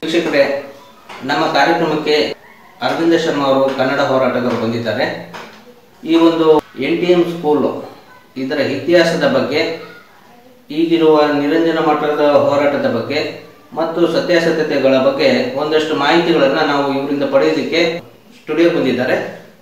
ವೀಕ್ಷಕರೇ ನಮ್ಮ ಕಾರ್ಯಕ್ರಮಕ್ಕೆ ಅರವಿಂದ ಶರ್ಮಾ ಅವರು ಕನ್ನಡ ಹೋರಾಟಗಾರರು ಬಂದಿದ್ದಾರೆ ಈ ಒಂದು ಎನ್ ಟಿ ಎಂ ಸ್ಕೂಲು ಇದರ ಇತಿಹಾಸದ ಬಗ್ಗೆ ಈಗಿರುವ ನಿರಂಜನ ಮಠದ ಹೋರಾಟದ ಬಗ್ಗೆ ಮತ್ತು ಸತ್ಯಾಸತ್ಯತೆಗಳ ಬಗ್ಗೆ ಒಂದಷ್ಟು ಮಾಹಿತಿಗಳನ್ನು ನಾವು ಇವರಿಂದ ಪಡೆಯೋದಕ್ಕೆ ಸ್ಟುಡಿಯೋ ಬಂದಿದ್ದಾರೆ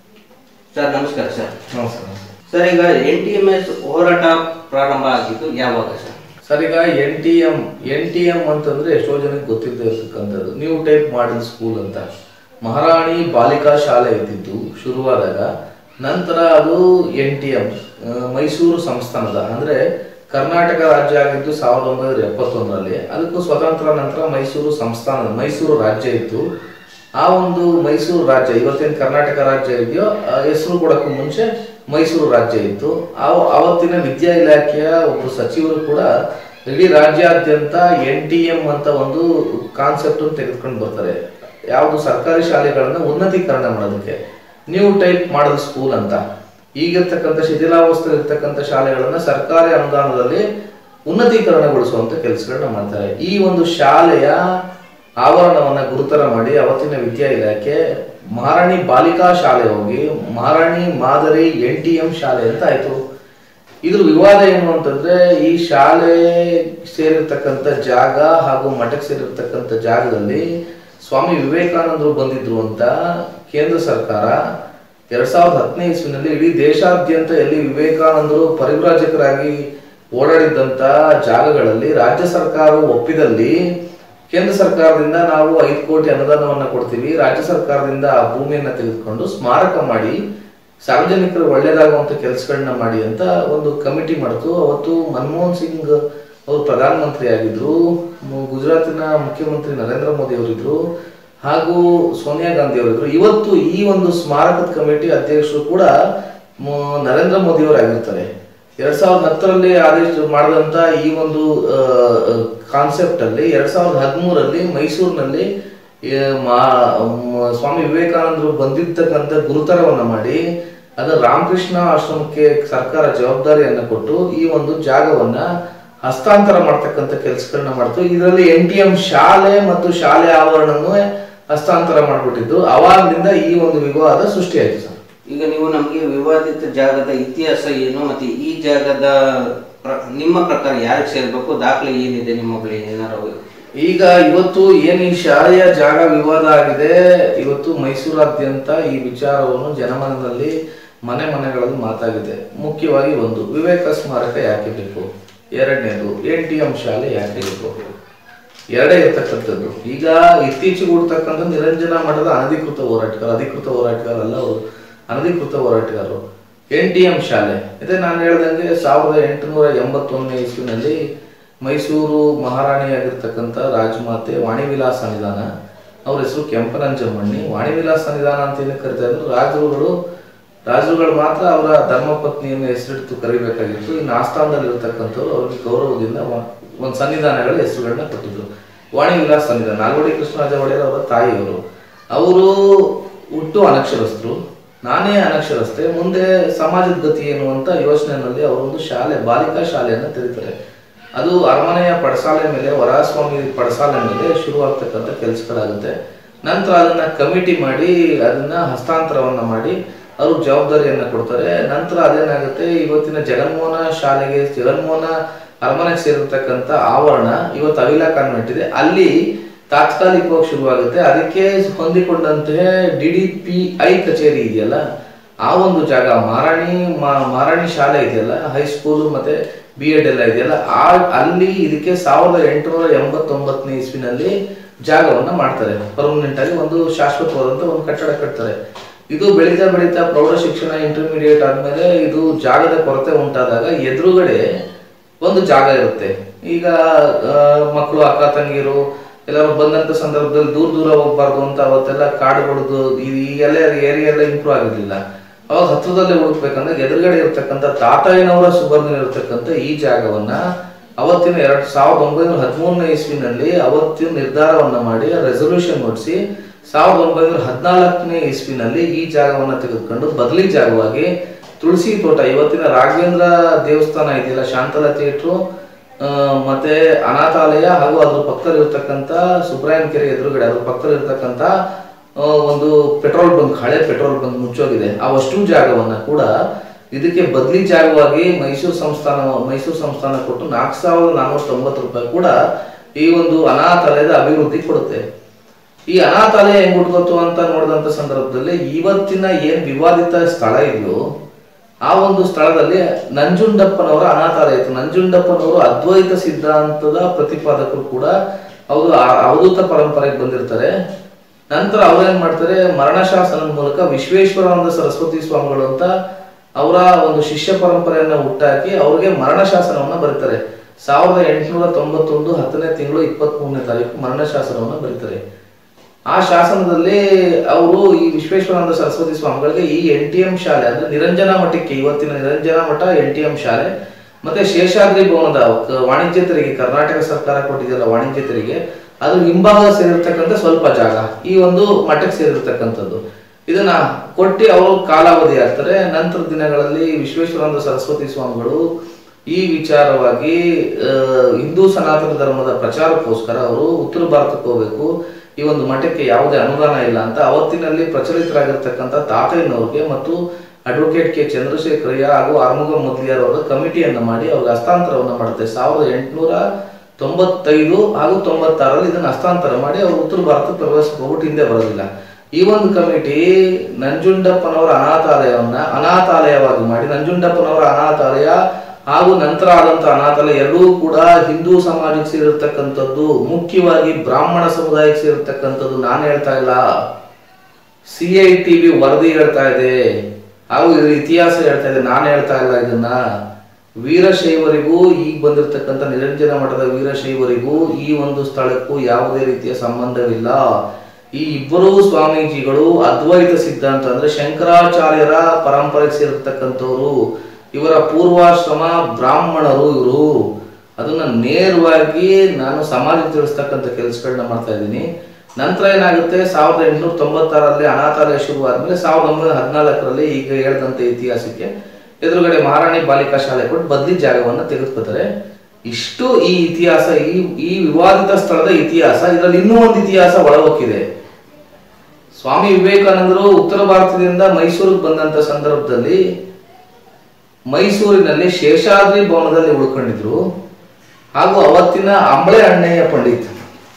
ಸರ್ ನಮಸ್ಕಾರ ಸರ್ ನಮಸ್ಕಾರ ಸರ್ ಈಗ ಎನ್ ಟಿ ಎಂ ಎಸ್ ಹೋರಾಟ ಪ್ರಾರಂಭ ಆಗಿದ್ದು ಯಾವಾಗ ಸರ್ ಸರ್ ಈಗ N T M N T M ಅಂತಂದ್ರೆ ಎಷ್ಟೋ ಜನಕ್ಕೆ ಗೊತ್ತಿಲ್ಲದೆ ಇರ್ತಕ್ಕಂಥದ್ದು ನ್ಯೂ ಟೈಪ್ ಮಾಡೆಲ್ ಸ್ಕೂಲ್ ಅಂತ ಮಹಾರಾಣಿ ಬಾಲಿಕಾ ಶಾಲೆ ಇದ್ದಿದ್ದು ಶುರುವಾದಾಗ ನಂತರ ಅದು ಎನ್ ಟಿ ಎಂ ಮೈಸೂರು ಸಂಸ್ಥಾನದ ಅಂದ್ರೆ ಕರ್ನಾಟಕ ರಾಜ್ಯ ಆಗಿದ್ದು ಸಾವಿರದ ಒಂಬೈನೂರ ಎಪ್ಪತ್ತೊಂದರಲ್ಲಿ ಅದಕ್ಕೂ ಸ್ವತಂತ್ರ ನಂತರ ಮೈಸೂರು ಸಂಸ್ಥಾನದ ಮೈಸೂರು ರಾಜ್ಯ ಇತ್ತು ಆ ಒಂದು ಮೈಸೂರು ರಾಜ್ಯ ಇವತ್ತೇನು ಕರ್ನಾಟಕ ರಾಜ್ಯ ಇದೆಯೋ ಹೆಸರು ಕೊಡಕ್ಕೂ ಮುಂಚೆ ಮೈಸೂರು ರಾಜ್ಯ ಇತ್ತು ಆ ಅವತ್ತಿನ ವಿದ್ಯಾ ಇಲಾಖೆಯ ಒಬ್ಬರು ಸಚಿವರು ಕೂಡ ಇಡೀ ರಾಜ್ಯಾದ್ಯಂತ ಎನ್ ಟಿ ಎಂ ಅಂತ ಒಂದು ಕಾನ್ಸೆಪ್ಟ್ ತೆಗೆದುಕೊಂಡು ಬರ್ತಾರೆ ಯಾವುದು ಸರ್ಕಾರಿ ಶಾಲೆಗಳನ್ನ ಉನ್ನತೀಕರಣ ಮಾಡೋದಕ್ಕೆ ನ್ಯೂ ಟೈಪ್ ಮಾಡಲ್ ಸ್ಕೂಲ್ ಅಂತ ಈಗಿರ್ತಕ್ಕಂಥ ಶಿಥಿಲಾವಸ್ಥೆ ಇರ್ತಕ್ಕಂಥ ಶಾಲೆಗಳನ್ನ ಸರ್ಕಾರಿ ಅನುದಾನದಲ್ಲಿ ಉನ್ನತೀಕರಣಗೊಳಿಸುವಂತ ಕೆಲಸಗಳನ್ನ ಮಾಡ್ತಾರೆ ಈ ಒಂದು ಶಾಲೆಯ ಆವರಣವನ್ನ ಗುರುತರ ಮಾಡಿ ಅವತ್ತಿನ ವಿದ್ಯಾ ಇಲಾಖೆ ಮಹಾರಾಣಿ ಬಾಲಿಕಾ ಶಾಲೆ ಹೋಗಿ ಮಹಾರಾಣಿ ಮಾದರಿ ಎನ್ ಟಿ ಎಂ ಶಾಲೆ ಅಂತ ಆಯ್ತು ಇದ್ರ ವಿವಾದ ಏನು ಅಂತಂದ್ರೆ ಈ ಶಾಲೆ ಸೇರಿರ್ತಕ್ಕಂಥ ಜಾಗ ಹಾಗೂ ಮಠಕ್ಕೆ ಸೇರಿರ್ತಕ್ಕಂಥ ಜಾಗದಲ್ಲಿ ಸ್ವಾಮಿ ವಿವೇಕಾನಂದರು ಬಂದಿದ್ರು ಅಂತ ಕೇಂದ್ರ ಸರ್ಕಾರ ಎರಡ್ ಸಾವಿರದ ಹತ್ತನೇ ಇಸ್ವಿನಲ್ಲಿ ಇಡೀ ದೇಶಾದ್ಯಂತ ಎಲ್ಲಿ ವಿವೇಕಾನಂದರು ಪರಿವ್ರಾಜಕರಾಗಿ ಓಡಾಡಿದ್ದಂತ ಜಾಗಗಳಲ್ಲಿ ರಾಜ್ಯ ಸರ್ಕಾರ ಒಪ್ಪಿದಲ್ಲಿ ಕೇಂದ್ರ ಸರ್ಕಾರದಿಂದ ನಾವು ಐದು ಕೋಟಿ ಅನುದಾನವನ್ನ ಕೊಡ್ತೀವಿ ರಾಜ್ಯ ಸರ್ಕಾರದಿಂದ ಆ ಭೂಮಿಯನ್ನ ತೆಗೆದುಕೊಂಡು ಸ್ಮಾರಕ ಮಾಡಿ ಸಾರ್ವಜನಿಕರು ಒಳ್ಳೇದಾಗುವಂತ ಕೆಲಸಗಳನ್ನ ಮಾಡಿ ಅಂತ ಒಂದು ಕಮಿಟಿ ಮಾಡಿತು ಅವತ್ತು ಮನಮೋಹನ್ ಸಿಂಗ್ ಅವರು ಪ್ರಧಾನಮಂತ್ರಿ ಆಗಿದ್ರು ಮು- ಗುಜರಾತಿನ ಮುಖ್ಯಮಂತ್ರಿ ನರೇಂದ್ರ ಮೋದಿ ಅವರಿದ್ರು ಹಾಗೂ ಸೋನಿಯಾ ಗಾಂಧಿ ಅವರಿದ್ರು ಇವತ್ತು ಈ ಒಂದು ಸ್ಮಾರಕದ ಕಮಿಟಿ ಅಧ್ಯಕ್ಷರು ಕೂಡ ಮು- ನರೇಂದ್ರ ಮೋದಿ ಅವರಾಗಿರ್ತಾರೆ ಎರಡ್ ಸಾವಿರದ ಹತ್ತರಲ್ಲಿ ಆದೇಶ ಮಾಡಿದಂತ ಈ ಒಂದು ಕಾನ್ಸೆಪ್ಟ್ ಅಲ್ಲಿ ಎರಡ್ ಸಾವಿರದ ಹದಿಮೂರಲ್ಲಿ ಮೈಸೂರಿನಲ್ಲಿ ಆ, ಮಾ- ಮ- ಸ್ವಾಮಿ ವಿವೇಕಾನಂದರು ಬಂದಿರ್ತಕ್ಕಂಥ ಗುರುತರವನ್ನ ಮಾಡಿ ಅದು ರಾಮಕೃಷ್ಣ ಆಶ್ರಮಕ್ಕೆ ಸರ್ಕಾರ ಜವಾಬ್ದಾರಿಯನ್ನ ಕೊಟ್ಟು ಈ ಒಂದು ಜಾಗವನ್ನ ಹಸ್ತಾಂತರ ಮಾಡ್ತಕ್ಕಂಥ ಕೆಲಸಗಳನ್ನ ಮಾಡ್ತು ಇದರಲ್ಲಿ ಎನ್ ಟಿ ಎಂ ಶಾಲೆ ಮತ್ತು ಶಾಲೆ ಆವರಣನೂ ಹಸ್ತಾಂತರ ಮಾಡ್ಬಿಟ್ಟಿದ್ದು ಅವಾಗ್ಲಿಂದ ಈ ಒಂದು ವಿವಾದ ಸೃಷ್ಟಿಯಾಯ್ತು ಸರ್ ಈಗ ನೀವು ನಮಗೆ ವಿವಾದಿತ ಜಾಗದ ಇತಿಹಾಸ ಏನು ಮತ್ತೆ ಈ ಜಾಗದ ಪ್ರ- ನಿಮ್ಮ ಪ್ರಕಾರ ಯಾರಿಗೆ ಸೇರ್ಬೇಕು ದಾಖಲೆ ಏನಿದೆ ನಿಮ್ಮ ಬಳಿ ಏನಾರು ಈಗ ಇವತ್ತು ಏನ್ ಈ ಶಾಲೆಯ ಜಾಗ ವಿವಾದ ಆಗಿದೆ ಇವತ್ತು ಮೈಸೂರಾದ್ಯಂತ ಈ ವಿಚಾರವನ್ನು ಜನಮನದಲ್ಲಿ ಮನೆ ಮನೆಗಳಲ್ಲಿ ಮಾತಾಗಿದೆ ಮುಖ್ಯವಾಗಿ ಒಂದು ವಿವೇಕ ಸ್ಮಾರಕ ಯಾಕೆ ಬೇಕು ಎರಡನೇದು ಎನ್ ಟಿ ಎಂ ಶಾಲೆ ಯಾಕೆ ಬೇಕು ಎರಡೇ ಇರ್ತಕ್ಕಂಥದ್ದು ಈಗ ಇತ್ತೀಚೆಗೆ ಹುಡ್ತಕ್ಕಂಥ ನಿರಂಜನ ಮಠದ ಅನಧಿಕೃತ ಹೋರಾಟಗಾರ ಅಧಿಕೃತ ಹೋರಾಟಗಾರ ಅಲ್ಲ ಅವರು ಅನಧಿಕೃತ ಹೋರಾಟಗಾರರು ಎನ್ ಟಿ ಎಂ ಶಾಲೆ ಇದೇ ನಾನು ಹೇಳ್ದಂಗೆ ಸಾವಿರದ ಎಂಟುನೂರ ಎಂಬತ್ತೊಂದನೇ ಇಸ್ವಿನಲ್ಲಿ ಮೈಸೂರು ಮಹಾರಾಣಿಯಾಗಿರ್ತಕ್ಕಂಥ ರಾಜಮಾತೆ ವಾಣಿವಿಲಾಸ ಸನ್ನಿಧಾನ ಅವ್ರ ಹೆಸರು ಕೆಂಪನಂಜಮ್ಮಣ್ಣಿ ವಾಣಿವಿಲಾಸ ಸನ್ನಿಧಾನ ಅಂತ ಏನಕ್ಕೆ ಕರಿತಾ ಇದ್ರು ರಾಜರುಗಳು ರಾಜರುಗಳು ಮಾತ್ರ ಅವರ ಧರ್ಮಪತ್ನಿಯನ್ನು ಹೆಸರಿಟ್ಟು ಕರಿಬೇಕಾಗಿತ್ತು ಇನ್ನು ಆಸ್ಥಾನದಲ್ಲಿ ಇರತಕ್ಕಂಥವ್ರು ಅವ್ರಿಗೆ ಗೌರವದಿಂದ ವ- ಒಂದು ಸನ್ನಿಧಾನಗಳ ಹೆಸರುಗಳನ್ನ ಕೊಟ್ಟಿದ್ರು ವಾಣಿ ವಿಲಾಸ್ ಸನ್ನಿಧಾನ ನಾಲ್ವಡಿ ಕೃಷ್ಣರಾಜ ಒಡೆಯರ್ ಅವರ ತಾಯಿಯವರು ಅವರು ಹುಟ್ಟು ಅನಕ್ಷರಸ್ಥರು ನಾನೇ ಅನಕ್ಷರಸ್ಥೆ ಮುಂದೆ ಸಮಾಜದ ಗತಿ ಏನು ಅಂತ ಯೋಚನೆಯಲ್ಲಿ ಅವರೊಂದು ಶಾಲೆ ಬಾಲಿಕಾ ಶಾಲೆಯನ್ನು ತೆರೀತಾರೆ ಅದು ಅರಮನೆಯ ಪಡಸಾಲೆ ಮೇಲೆ ವರಸ್ವಾಮಿ ಪಡಸಾಲೆ ಮೇಲೆ ಶುರುವಾಗ್ತಕ್ಕಂಥ ಕೆಲಸಗಳಾಗುತ್ತೆ ನಂತರ ಅದನ್ನ ಕಮಿಟಿ ಮಾಡಿ ಅದನ್ನ ಹಸ್ತಾಂತರವನ್ನ ಮಾಡಿ ಅವರು ಜವಾಬ್ದಾರಿಯನ್ನ ಕೊಡ್ತಾರೆ ನಂತರ ಅದೇನಾಗುತ್ತೆ ಇವತ್ತಿನ ಜಗನ್ಮೋಹನ ಶಾಲೆಗೆ ಜಗನ್ಮೋಹನ ಅರಮನೆಗೆ ಸೇರಿರ್ತಕ್ಕಂಥ ಆವರಣ ಇವತ್ತು ಅವಿಲಾ ಕಾನ್ವೆಂಟ್ ಇದೆ ಅಲ್ಲಿ ತಾತ್ಕಾಲಿಕವಾಗಿ ಶುರುವಾಗುತ್ತೆ ಅದಕ್ಕೆ ಹೊಂದಿಕೊಂಡಂತೆ ಡಿ ಡಿ ಪಿ ಐ ಕಚೇರಿ ಇದೆಯಲ್ಲ ಆ ಒಂದು ಜಾಗ ಮಹಾರಾಣಿ ಮಾ- ಮಹಾರಾಣಿ ಶಾಲೆ ಇದೆಯಲ್ಲ ಹೈಸ್ಕೂಲ್ ಮತ್ತೆ ಬಿ ಎಡ್ ಎಲ್ಲ ಇದೆಯಲ್ಲ ಆ ಅಲ್ಲಿ ಇದಕ್ಕೆ ಸಾವಿರದ ಎಂಟುನೂರ ಎಂಬತ್ತೊಂಬತ್ತನೇ ಇಸ್ವಿನಲ್ಲಿ ಜಾಗವನ್ನ ಮಾಡ್ತಾರೆ ಪರ್ಮನೆಂಟ್ ಆಗಿ ಒಂದು ಶಾಶ್ವತವಾದಂತ ಒಂದು ಕಟ್ಟಡ ಕಟ್ತಾರೆ ಇದು ಬೆಳೀತಾ ಬೆಳೀತಾ ಪ್ರೌಢ ಶಿಕ್ಷಣ ಇಂಟರ್ಮೀಡಿಯೇಟ್ ಆದ್ಮೇಲೆ ಇದು ಜಾಗದ ಕೊರತೆ ಉಂಟಾದಾಗ ಎದುರುಗಡೆ ಒಂದು ಜಾಗ ಇರುತ್ತೆ ಈಗ ಮಕ್ಕಳು ಅಕ್ಕ ತಂಗಿರು ಎಲ್ಲರೂ ಬಂದಂತ ಸಂದರ್ಭದಲ್ಲಿ ದೂರ ದೂರ ಹೋಗ್ಬಾರ್ದು ಅಂತ ಅವತ್ತೆಲ್ಲ ಕಾಡುಗಳದ್ದು ಈ ಈ ಎಲ್ಲ ಏರಿಯಾ ಎಲ್ಲ ಇಂಪ್ರೂವ್ ಆಗಿರ್ಲಿಲ್ಲ ಅವಾಗ ಹತ್ರದಲ್ಲೇ ಹುಡುಕ್ಬೇಕಂದ್ರೆ ಎದುರುಗಡೆ ಇರ್ತಕ್ಕಂಥ ತಾತಾಯನವರ ಸುಬರ್ಣ ಇರತಕ್ಕಂಥ ಈ ಜಾಗವನ್ನ ಅವತ್ತಿನ ಎರಡ್ ಸಾವಿರದ ಒಂಬೈನೂರ ಹದಿಮೂರನೇ ಇಸ್ವಿನಲ್ಲಿ ಅವತ್ತಿನ ನಿರ್ಧಾರವನ್ನ ಮಾಡಿ ರೆಸೊಲ್ಯೂಷನ್ ಹೊಡಿಸಿ ಸಾವಿರದ ಒಂಬೈನೂರ ಹದಿನಾಲ್ಕನೇ ಇಸ್ವಿನಲ್ಲಿ ಈ ಜಾಗವನ್ನ ತೆಗೆದುಕೊಂಡು ಬದಲಿ ಜಾಗವಾಗಿ ತುಳಸಿ ತೋಟ ಇವತ್ತಿನ ರಾಘವೇಂದ್ರ ದೇವಸ್ಥಾನ ಇದೆಯಲ್ಲ ಶಾಂತಲಾ ಥಿಯೇಟ್ರು ಆ, ಮತ್ತೆ ಅನಾಥಾಲಯ ಹಾಗೂ ಅದ್ರ ಪಕ್ಕದಲ್ಲಿ ಇರ್ತಕ್ಕಂಥ ಸುಬ್ರಾಯನ್ ಕೆರೆ ಎದುರುಗಡೆ ಅದ್ರ ಪಕ್ಕದಲ್ಲಿ ಇರ್ತಕ್ಕಂಥ ಆ, ಒಂದು ಪೆಟ್ರೋಲ್ ಬಂಕ್ ಹಳೆ ಪೆಟ್ರೋಲ್ ಬಂಕ್ ಮುಚ್ಚೋಗಿದೆ ಆ ಅಷ್ಟು ಜಾಗವನ್ನ ಕೂಡ ಇದಕ್ಕೆ ಬದಲಿ ಜಾಗವಾಗಿ ಮೈಸೂರು ಸಂಸ್ಥಾನ ಮೈಸೂರು ಸಂಸ್ಥಾನ ಕೊಟ್ಟು ನಾಲ್ಕು ಸಾವಿರದ ನಾನ್ನೂರ ತೊಂಬತ್ತು ರೂಪಾಯಿ ಕೂಡ ಈ ಒಂದು ಅನಾಥಾಲಯದ ಅಭಿವೃದ್ಧಿ ಕೊಡುತ್ತೆ ಈ ಅನಾಥಾಲಯ ಹೆಂಗ್ ಹುಟ್ಕೋತು ಅಂತ ನೋಡಿದಂತ ಸಂದರ್ಭದಲ್ಲಿ ಇವತ್ತಿನ ಏನ್ ವಿವಾದಿತ ಸ್ಥಳ ಇದೆಯೋ ಆ ಒಂದು ಸ್ಥಳದಲ್ಲಿ ನಂಜುಂಡಪ್ಪನವರ ಅನಾಥಾಲಯ ಇತ್ತು ನಂಜುಂಡಪ್ಪನವರು ಅದ್ವೈತ ಸಿದ್ಧಾಂತದ ಪ್ರತಿಪಾದಕರು ಕೂಡ ಅವರು ಆ- ಅವಧೂತ ಪರಂಪರೆಗೆ ಬಂದಿರ್ತಾರೆ ನಂತರ ಅವ್ರೇನ್ ಮಾಡ್ತಾರೆ ಮರಣಶಾಸನದ ಮೂಲಕ ವಿಶ್ವೇಶ್ವರಾನಂದ ಸರಸ್ವತಿ ಸ್ವಾಮಿಗಳು ಅಂತ ಅವರ ಒಂದು ಶಿಷ್ಯ ಪರಂಪರೆಯನ್ನ ಹುಟ್ಟಾಕಿ ಅವ್ರಿಗೆ ಮರಣಶಾಸನವನ್ನ ಬರೀತಾರೆ ಸಾವಿರದ ಎಂಟುನೂರ ತೊಂಬತ್ತೊಂದು ಹತ್ತನೇ ತಿಂಗಳು ಇಪ್ಪತ್ತ್ ಮೂರನೇ ತಾರೀಕು ಮರಣಶಾಸನವನ್ನ ಬರೀತಾರೆ ಆ ಶಾಸನದಲ್ಲಿ ಅವರು ಈ ವಿಶ್ವೇಶ್ವರಾನಂದ ಸರಸ್ವತಿ ಸ್ವಾಮಿಗಳಿಗೆ ಈ ಎನ್ ಟಿ ಎಂ ಶಾಲೆ ಅಂದ್ರೆ ನಿರಂಜನ ಮಠಕ್ಕೆ ಇವತ್ತಿನ ನಿರಂಜನ ಮಠ ಎನ್ ಟಿ ಎಂ ಶಾಲೆ ಮತ್ತೆ ಶೇಷಾದ್ರಿ ಭವನದ ಕ- ವಾಣಿಜ್ಯ ತೆರಿಗೆ ಕರ್ನಾಟಕ ಸರ್ಕಾರ ಕೊಟ್ಟಿದೆಯಲ್ಲ ವಾಣಿಜ್ಯ ತೆರಿಗೆ ಅದ್ರ ಹಿಂಭಾಗ ಸೇರಿರ್ತಕ್ಕಂಥ ಸ್ವಲ್ಪ ಜಾಗ ಈ ಒಂದು ಮಠಕ್ಕೆ ಸೇರಿರ್ತಕ್ಕಂಥದ್ದು ಇದನ್ನ ಕೊಟ್ಟು ಅವರು ಕಾಲಾವಧಿ ಆಗ್ತಾರೆ ನಂತರ ದಿನಗಳಲ್ಲಿ ವಿಶ್ವೇಶ್ವರಾನಂದ ಸರಸ್ವತಿ ಸ್ವಾಮಿಗಳು ಈ ವಿಚಾರವಾಗಿ ಆ, ಹಿಂದೂ ಸನಾತನ ಧರ್ಮದ ಪ್ರಚಾರಕ್ಕೋಸ್ಕರ ಅವರು ಉತ್ತರ ಭಾರತಕ್ಕೆ ಹೋಗ್ಬೇಕು ಈ ಒಂದು ಮಠಕ್ಕೆ ಯಾವುದೇ ಅನುದಾನ ಇಲ್ಲ ಅಂತ ಅವತ್ತಿನಲ್ಲಿ ಪ್ರಚಲಿತರಾಗಿರ್ತಕ್ಕಂಥ ತಾತಯ್ಯನವ್ರಿಗೆ ಮತ್ತು ಅಡ್ವೊಕೇಟ್ ಕೆ ಚಂದ್ರಶೇಖರಯ್ಯ ಹಾಗೂ ಆರ್ಮುಗ ಮೊದಲಿಯಾರ್ ಅವರ ಕಮಿಟಿಯನ್ನ ಮಾಡಿ ಅವ್ರಿಗೆ ಹಸ್ತಾಂತರವನ್ನ ಮಾಡುತ್ತೆ ಸಾವಿರದ ಎಂಟುನೂರ ತೊಂಬತ್ತೈದು ಹಾಗೂ ತೊಂಬತ್ತಾರಲ್ಲಿ ಇದನ್ನ ಹಸ್ತಾಂತರ ಮಾಡಿ ಅವರು ಉತ್ತರ ಭಾರತ ಪ್ರವೇಶಕ್ಕೆ ಹೋಗ್ಬಿಟ್ಟು ಹಿಂದೆ ಬರೋದಿಲ್ಲ ಈ ಒಂದು ಕಮಿಟಿ ನಂಜುಂಡಪ್ಪನವರ ಅನಾಥಾಲಯವನ್ನ ಅನಾಥಾಲಯವಾಗಿ ಮಾಡಿ ನಂಜುಂಡಪ್ಪನವರ ಅನಾಥಾಲಯ ಹಾಗೂ ನಂತರ ಆದಂತ ಅನಾಥಾಲಯ ಎರಡೂ ಕೂಡ ಹಿಂದೂ ಸಮಾಜಕ್ಕೆ ಸೇರಿರ್ತಕ್ಕಂಥದ್ದು ಮುಖ್ಯವಾಗಿ ಬ್ರಾಹ್ಮಣ ಸಮುದಾಯಕ್ಕೆ ಸೇರಿರ್ತಕ್ಕಂಥದ್ದು ನಾನು ಹೇಳ್ತಾ ಇಲ್ಲ ಸಿ ಐ ಟಿ ವಿ ವರದಿ ಹೇಳ್ತಾ ಇದೆ ಹಾಗೂ ಇದ್ರ ಇತಿಹಾಸ ಹೇಳ್ತಾ ಇದೆ ನಾನು ಹೇಳ್ತಾ ಇಲ್ಲ ಇದನ್ನ ವೀರಶೈವರಿಗೂ ಈಗ ಬಂದಿರತಕ್ಕಂಥ ನಿರಂಜನ ಮಠದ ವೀರಶೈವರಿಗೂ ಈ ಒಂದು ಸ್ಥಳಕ್ಕೂ ಯಾವುದೇ ರೀತಿಯ ಸಂಬಂಧವಿಲ್ಲ ಈ ಇಬ್ಬರೂ ಸ್ವಾಮೀಜಿಗಳು ಅದ್ವೈತ ಸಿದ್ಧಾಂತ ಅಂದ್ರೆ ಶಂಕರಾಚಾರ್ಯರ ಪರಂಪರೆಗೆ ಸೇರಿರ್ತಕ್ಕಂಥವ್ರು ಇವರ ಪೂರ್ವಾಶ್ರಮ ಬ್ರಾಹ್ಮಣರು ಇವರು ಅದನ್ನ ನೇರವಾಗಿ ನಾನು ಸಮಾಜಕ್ಕೆ ತಿಳಿಸ್ತಕ್ಕಂಥ ಕೆಲಸಗಳನ್ನ ಮಾಡ್ತಾ ಇದ್ದೀನಿ ನಂತರ ಏನಾಗುತ್ತೆ ಸಾವಿರದ ಎಂಟುನೂರ ತೊಂಬತ್ತಾರಲ್ಲಿ ಅನಾಥಾಲಯ ಶುರು ಆದ್ಮೇಲೆ ಸಾವಿರದ ಒಂಬೈನೂರ ಹದಿನಾಲ್ಕರಲ್ಲಿ ಈಗ ಹೇಳಿದಂತೆ ಇತಿಹಾಸಕ್ಕೆ ಎದುರುಗಡೆ ಮಹಾರಾಣಿ ಬಾಲಿಕಾ ಶಾಲೆ ಕೊಟ್ಟು ಬದಲಿ ಜಾಗವನ್ನ ತೆಗೆದುಕೊತಾರೆ ಇಷ್ಟು ಈ ಇತಿಹಾಸ ಈ ಈ ವಿವಾದಿತ ಸ್ಥಳದ ಇತಿಹಾಸ ಇದರಲ್ಲಿ ಇನ್ನೂ ಒಂದು ಇತಿಹಾಸ ಒಳಹೊಕ್ಕಿದೆ ಸ್ವಾಮಿ ವಿವೇಕಾನಂದರು ಉತ್ತರ ಭಾರತದಿಂದ ಮೈಸೂರಿಗೆ ಬಂದಂತ ಸಂದರ್ಭದಲ್ಲಿ ಮೈಸೂರಿನಲ್ಲಿ ಶೇಷಾದ್ರಿ ಭವನದಲ್ಲಿ ಉಳ್ಕೊಂಡಿದ್ರು ಹಾಗೂ ಅವತ್ತಿನ ಅಂಬಳೆ ಅಣ್ಣಯ್ಯ ಪಂಡಿತ್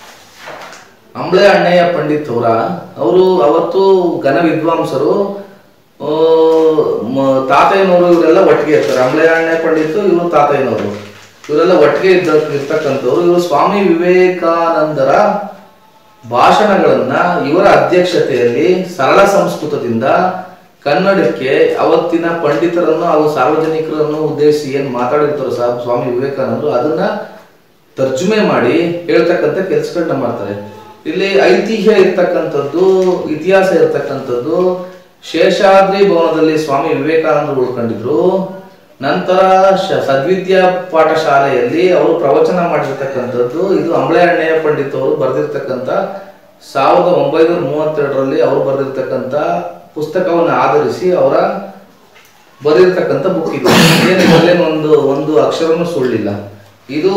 ಅಂಬಳೆ ಅಣ್ಣಯ್ಯ ಪಂಡಿತ್ ಅವರ ಅವರು ಅವತ್ತು ಘನ ವಿದ್ವಾಂಸರು ಆ, ಮ- ತಾತಯ್ಯನವರು ಇವರೆಲ್ಲ ಒಟ್ಟಿಗೆ ಇರ್ತಾರೆ ಅಂಬಳೆ ಅಣ್ಣಯ್ಯ ಪಂಡಿತ್ ಇವರು ತಾತಯ್ಯನವರು ಇವರೆಲ್ಲ ಒಟ್ಟಿಗೆ ಇದ್ದ ಇರ್ತಕ್ಕಂಥವ್ರು ಇವರು ಸ್ವಾಮಿ ವಿವೇಕಾನಂದರ ಭಾಷಣಗಳನ್ನ ಇವರ ಅಧ್ಯಕ್ಷತೆಯಲ್ಲಿ ಸರಳ ಸಂಸ್ಕೃತದಿಂದ ಕನ್ನಡಕ್ಕೆ ಅವತ್ತಿನ ಪಂಡಿತರನ್ನು ಹಾಗೂ ಸಾರ್ವಜನಿಕರನ್ನು ಉದ್ದೇಶಿಸಿ ಏನ್ ಮಾತಾಡಿರ್ತಾರೋ ಸಹ ಸ್ವಾಮಿ ವಿವೇಕಾನಂದರು ಅದನ್ನ ತರ್ಜುಮೆ ಮಾಡಿ ಹೇಳ್ತಕ್ಕಂಥ ಕೆಲಸಗಳನ್ನ ಮಾಡ್ತಾರೆ ಇಲ್ಲಿ ಐತಿಹ್ಯ ಇರ್ತಕ್ಕಂಥದ್ದು ಇತಿಹಾಸ ಇರ್ತಕ್ಕಂಥದ್ದು ಶೇಷಾದ್ರಿ ಭವನದಲ್ಲಿ ಸ್ವಾಮಿ ವಿವೇಕಾನಂದರು ಉಳ್ಕೊಂಡಿದ್ರು ನಂತರ ಶ- ಸದ್ವಿದ್ಯಾ ಪಾಠಶಾಲೆಯಲ್ಲಿ ಅವರು ಪ್ರವಚನ ಮಾಡಿರ್ತಕ್ಕಂಥದ್ದು ಇದು ಅಂಬಳೆ ಅಣ್ಣಯ್ಯ ಪಂಡಿತ್ ಅವರು ಬರೆದಿರ್ತಕ್ಕಂಥ ಸಾವಿರದ ಒಂಬೈನೂರ ಮೂವತ್ತೆರಡರಲ್ಲಿ ಅವರು ಬರೆದಿರ್ತಕ್ಕಂಥ ಪುಸ್ತಕವನ್ನು ಆಧರಿಸಿ ಅವರ ಬರೆದಿರ್ತಕ್ಕಂಥ ಬುಕ್ ಇದು ಏನು ಇದ್ರಲ್ಲೇನು ಒಂದು ಒಂದು ಅಕ್ಷರನೂ ಸುಳ್ಳಿಲ್ಲ ಇದು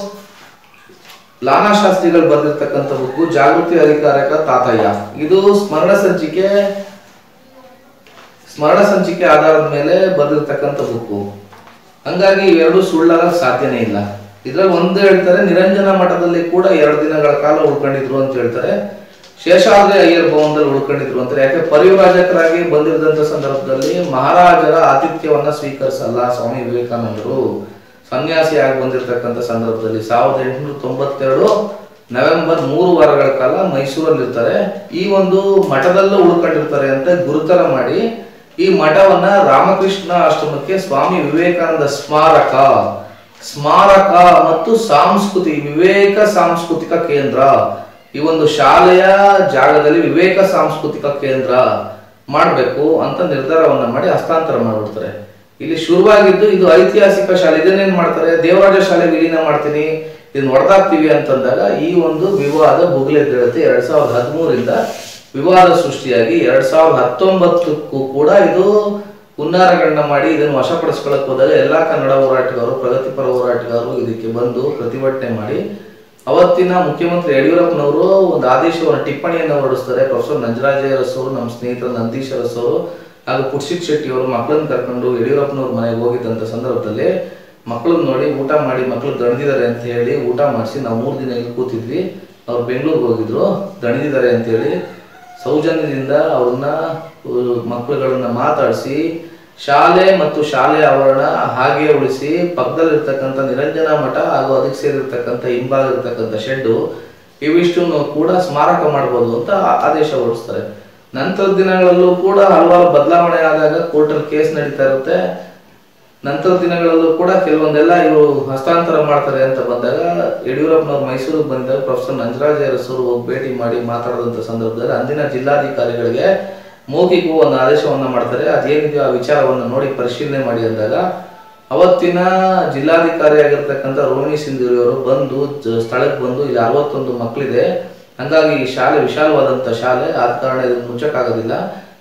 ಲಾನಾ ಶಾಸ್ತ್ರಿಗಳು ಬರೆದಿರ್ತಕ್ಕಂಥ ಬುಕ್ಕು ಜಾಗೃತಿ ಅಧಿಕಾರಕ ತಾತಯ್ಯ ಇದು ಸ್ಮರಣ ಸಂಚಿಕೆ ಸ್ಮರಣ ಸಂಚಿಕೆ ಆಧಾರದ ಮೇಲೆ ಬರೆದಿರ್ತಕ್ಕಂಥ ಬುಕ್ಕು ಹಂಗಾಗಿ ಇವೆರಡು ಸುಳ್ಳಾಗಕ್ಕೆ ಸಾಧ್ಯನೇ ಇಲ್ಲ ಇದ್ರಲ್ಲಿ ಒಂದು ಹೇಳ್ತಾರೆ ನಿರಂಜನ ಮಠದಲ್ಲಿ ಕೂಡ ಎರಡು ದಿನಗಳ ಕಾಲ ಉಳ್ಕೊಂಡಿದ್ರು ಅಂತ ಹೇಳ್ತಾರೆ ಶೇಷಾದ್ರಿ ಅಯ್ಯರ್ ಭವನದಲ್ಲಿ ಉಳ್ಕೊಂಡಿದ್ರು ಅಂತಾರೆ ಯಾಕೆ ಪರಿವ್ರಾಜಕರಾಗಿ ಬಂದಿರದಂತ ಸಂದರ್ಭದಲ್ಲಿ ಮಹಾರಾಜರ ಆತಿಥ್ಯವನ್ನ ಸ್ವೀಕರಿಸಲ್ಲ ಸ್ವಾಮಿ ವಿವೇಕಾನಂದರು ಸನ್ಯಾಸಿಯಾಗಿ ಬಂದಿರತಕ್ಕಂಥ ಸಂದರ್ಭದಲ್ಲಿ ಸಾವಿರದ ಎಂಟುನೂರ ತೊಂಬತ್ತೆರಡು ನವೆಂಬರ್ ಮೂರು ವಾರಗಳ ಕಾಲ ಮೈಸೂರಲ್ಲಿ ಇರ್ತಾರೆ ಈ ಒಂದು ಮಠದಲ್ಲೂ ಉಳ್ಕೊಂಡಿರ್ತಾರೆ ಅಂತ ಗುರುತರ ಮಾಡಿ ಈ ಮಠವನ್ನ ರಾಮಕೃಷ್ಣ ಆಶ್ರಮಕ್ಕೆ ಸ್ವಾಮಿ ವಿವೇಕಾನಂದ ಸ್ಮಾರಕ ಸ್ಮಾರಕ ಮತ್ತು ಸಾಂಸ್ಕೃತಿ ವಿವೇಕ ಸಾಂಸ್ಕೃತಿಕ ಕೇಂದ್ರ ಈ ಒಂದು ಶಾಲೆಯ ಜಾಗದಲ್ಲಿ ವಿವೇಕ ಸಾಂಸ್ಕೃತಿಕ ಕೇಂದ್ರ ಮಾಡಬೇಕು ಅಂತ ನಿರ್ಧಾರವನ್ನ ಮಾಡಿ ಹಸ್ತಾಂತರ ಮಾಡಿಬಿಡ್ತಾರೆ ಇಲ್ಲಿ ಶುರುವಾಗಿದ್ದು ಇದು ಐತಿಹಾಸಿಕ ಶಾಲೆ ಇದನ್ನೇನ್ ಮಾಡ್ತಾರೆ ದೇವರಾಜ ಶಾಲೆ ವಿಲೀನ ಮಾಡ್ತೀನಿ ಇದನ್ನ ಹೊಡೆದಾಕ್ತೀವಿ ಅಂತಂದಾಗ ಈ ಒಂದು ವಿವಾದ ಭುಗ್ಲೆದ್ದೇಳುತ್ತೆ ಎರಡ್ ಸಾವಿರದ ಹದಿಮೂರಿಂದ ವಿವಾದ ಸೃಷ್ಟಿಯಾಗಿ ಎರಡ್ ಸಾವಿರದ ಹತ್ತೊಂಬತ್ತಕ್ಕೂ ಕೂಡ ಇದು ಹುನ್ನಾರಗಳನ್ನ ಮಾಡಿ ಇದನ್ನು ವಶಪಡಿಸ್ಕೊಳ್ಳಕ್ ಹೋದಾಗ ಎಲ್ಲಾ ಕನ್ನಡ ಹೋರಾಟಗಾರರು ಪ್ರಗತಿಪರ ಹೋರಾಟಗಾರರು ಇದಕ್ಕೆ ಬಂದು ಪ್ರತಿಭಟನೆ ಮಾಡಿ ಅವತ್ತಿನ ಮುಖ್ಯಮಂತ್ರಿ ಯಡಿಯೂರಪ್ಪನವರು ಒಂದು ಆದೇಶವನ್ನು ಟಿಪ್ಪಣಿಯನ್ನು ಹೊರಡಿಸ್ತಾರೆ ಪ್ರೊಫೆಸರ್ ನಂಜರಾಜ ಅರಸ್ ಅವರು ನಮ್ಮ ಸ್ನೇಹಿತರು ನಂದೀಶ್ ಅರಸ್ ಅವರು ಹಾಗೂ ಪುಟ್ಸಿತ್ ಶೆಟ್ಟಿ ಅವರು ಮಕ್ಕಳನ್ನ ಕರ್ಕೊಂಡು ಯಡಿಯೂರಪ್ಪನವ್ರ ಮನೆಗೆ ಹೋಗಿದ್ದಂಥ ಸಂದರ್ಭದಲ್ಲಿ ಮಕ್ಕಳನ್ನ ನೋಡಿ ಊಟ ಮಾಡಿ ಮಕ್ಕಳು ದಣಿದಿದ್ದಾರೆ ಅಂತ ಹೇಳಿ ಊಟ ಮಾಡಿಸಿ ನಾವು ಮೂರು ದಿನ ಇಲ್ಲಿ ಕೂತಿದ್ವಿ ಅವ್ರು ಬೆಂಗಳೂರಿಗೆ ಹೋಗಿದ್ರು ದಣಿದಿದ್ದಾರೆ ಅಂತ ಹೇಳಿ ಸೌಜನ್ಯದಿಂದ ಅವ್ರನ್ನ ಅಹ್, ಮಕ್ಕಳುಗಳನ್ನ ಮಾತಾಡಿಸಿ ಶಾಲೆ ಮತ್ತು ಶಾಲೆ ಆವರಣ ಹಾಗೆ ಉಳಿಸಿ ಪಕ್ಕದಲ್ಲಿರ್ತಕ್ಕಂಥ ನಿರಂಜನ ಮಠ ಹಾಗೂ ಅದಕ್ಕೆ ಸೇರಿರ್ತಕ್ಕಂಥ ಹಿಂಭಾಗ ಇರ್ತಕ್ಕಂಥ ಶೆಡ್ಡು ಇವಿಷ್ಟನ್ನು ಕೂಡ ಸ್ಮಾರಕ ಮಾಡ್ಬೋದು ಅಂತ ಆ- ಆದೇಶ ಹೊರಡಿಸ್ತಾರೆ ನಂತರದ ದಿನಗಳಲ್ಲೂ ಕೂಡ ಹಲವಾರು ಬದಲಾವಣೆ ಆದಾಗ ಕೋರ್ಟಲ್ಲಿ ಕೇಸ್ ನಡೀತಾ ಇರುತ್ತೆ ನಂತರ ದಿನಗಳಲ್ಲೂ ಕೂಡ ಕೆಲವೊಂದೆಲ್ಲ ಇವರು ಹಸ್ತಾಂತರ ಮಾಡ್ತಾರೆ ಅಂತ ಬಂದಾಗ ಯಡಿಯೂರಪ್ಪನವ್ರು ಮೈಸೂರಿಗೆ ಬಂದಾಗ ಪ್ರೊಫೆಸರ್ ನಂಜರಾಜ ಅರಸರು ಹೋಗಿ ಭೇಟಿ ಮಾಡಿ ಮಾತಾಡಿದಂಥ ಸಂದರ್ಭದಲ್ಲಿ ಅಂದಿನ ಜಿಲ್ಲಾಧಿಕಾರಿಗಳಿಗೆ ಮೌಖಿಕ ಒಂದು ಆದೇಶವನ್ನ ಮಾಡ್ತಾರೆ ಅದೇನಿದೆಯೋ ಆ ವಿಚಾರವನ್ನು ನೋಡಿ ಪರಿಶೀಲನೆ ಮಾಡಿ ಅಂದಾಗ ಅವತ್ತಿನ ಜಿಲ್ಲಾಧಿಕಾರಿ ಆಗಿರ್ತಕ್ಕಂಥ ರೋಹಿಣಿ ಸಿಂಧೂರಿ ಅವರು ಬಂದು ಜ- ಸ್ಥಳಕ್ಕೆ ಬಂದು ಇಲ್ಲಿ ಅರವತ್ತೊಂದು ಮಕ್ಕಳಿದೆ ಹಂಗಾಗಿ ಈ ಶಾಲೆ ವಿಶಾಲವಾದಂಥ ಶಾಲೆ ಆದ ಕಾರಣ ಇದನ್ನು ಮುಚ್ಚಕ್ಕಾಗೋದಿಲ್ಲ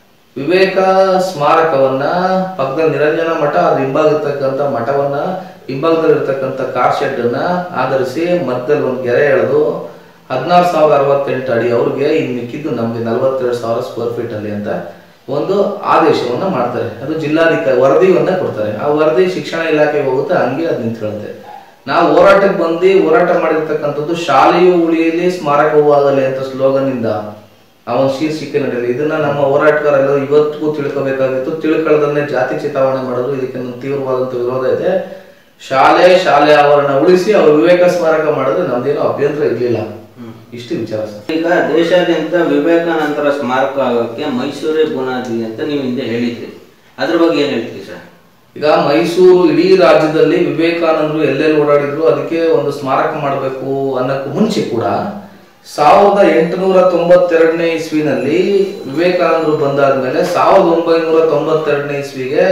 ವಿವೇಕ ಸ್ಮಾರಕವನ್ನ ಪಕ್ಕದಲ್ಲಿ ನಿರಂಜನ ಮಠ ಅದ್ರ ಹಿಂಭಾಗ ಇರ್ತಕ್ಕಂಥ ಮಠವನ್ನ ಹಿಂಭಾಗದಲ್ಲಿ ಇರ್ತಕ್ಕಂಥ ಕಾರ್ ಶೆಡ್ ಅನ್ನ ಆಧರಿಸಿ ಮಧ್ಯದಲ್ಲಿ ಒಂದು ಗೆರೆ ಎಳೆದು ಹದಿನಾರು ಸಾವಿರದ ಅರವತ್ತೆಂಟು ಅಡಿ ಅವ್ರಿಗೆ ಇನ್ನು ಮಿಕ್ಕಿದ್ದು ನಮಗೆ ನಲವತ್ತೆರಡು ಸಾವಿರ ಸ್ಕ್ವೇರ್ ಫೀಟ್ ಅಲ್ಲಿ ಅಂತ ಒಂದು ಆದೇಶವನ್ನ ಮಾಡ್ತಾರೆ ಅದು ಜಿಲ್ಲಾಧಿಕಾರಿ ವರದಿಯನ್ನ ಕೊಡ್ತಾರೆ ಆ ವರದಿ ಶಿಕ್ಷಣ ಇಲಾಖೆಗೆ ಹೋಗುತ್ತೆ ಹಂಗೆ ಅದು ನಿಂತ್ಕೊಳ್ಳುತ್ತೆ ನಾವು ಹೋರಾಟಕ್ಕೆ ಬಂದು ಹೋರಾಟ ಮಾಡಿರ್ತಕ್ಕಂಥದ್ದು ಶಾಲೆಯು ಉಳಿಯಲಿ ಸ್ಮಾರಕವೂ ಆಗಲಿ ಅಂತ ಸ್ಲೋಗನ್ ಇಂದ ಆ ಒಂದು ಶೀರ್ಷಿಕೆ ನಡೆಯಲಿ ಇದನ್ನ ನಮ್ಮ ಹೋರಾಟಗಾರರು ಇವತ್ತಿಗೂ ತಿಳ್ಕೊಬೇಕಾಗಿತ್ತು ತಿಳ್ಕೊಳ್ಳೋದನ್ನೇ ಜಾತಿ ಚಿತಾವಣೆ ಮಾಡೋದು ಇದಕ್ಕೆ ನನ್ನ ತೀವ್ರವಾದಂತ ವಿರೋಧ ಇದೆ ಶಾಲೆ ಶಾಲೆ ಆವರಣ ಉಳಿಸಿ ಅವ್ರು ವಿವೇಕ ಸ್ಮಾರಕ ಮಾಡಿದ್ರೆ ನಮ್ದೇನೋ ಅಭ್ಯಂತರ ಇರ್ಲಿಲ್ಲ ಇಷ್ಟು ವಿಚಾರ ಸರ್ ಈಗ ದೇಶಾದ್ಯಂತ ವಿವೇಕಾನಂದರ ಸ್ಮಾರಕ ಆಗೋಕ್ಕೆ ಮೈಸೂರೇ ಬುನಾದಿ ಅಂತ ನೀವು ಹಿಂದೆ ಹೇಳಿದ್ರಿ ಅದ್ರ ಬಗ್ಗೆ ಏನ್ ಹೇಳ್ತೀರಿ ಸರ್ ಈಗ ಮೈಸೂರು ಇಡೀ ರಾಜ್ಯದಲ್ಲಿ ವಿವೇಕಾನಂದರು ಎಲ್ಲೆಲ್ಲಿ ಓಡಾಡಿದ್ರು ಅದಕ್ಕೆ ಒಂದು ಸ್ಮಾರಕ ಮಾಡಬೇಕು ಅನ್ನಕ್ಕೂ ಮುಂಚೆ ಕೂಡ ಸಾವಿರದ ಎಂಟುನೂರ ತೊಂಬತ್ತೆರಡನೇ ಇಸ್ವಿನಲ್ಲಿ ವಿವೇಕಾನಂದರು ಬಂದಾದ್ಮೇಲೆ ಸಾವಿರದ ಒಂಬೈನೂರ ತೊಂಬತ್ತೆರಡನೇ ಇಸ್ವಿಗೆ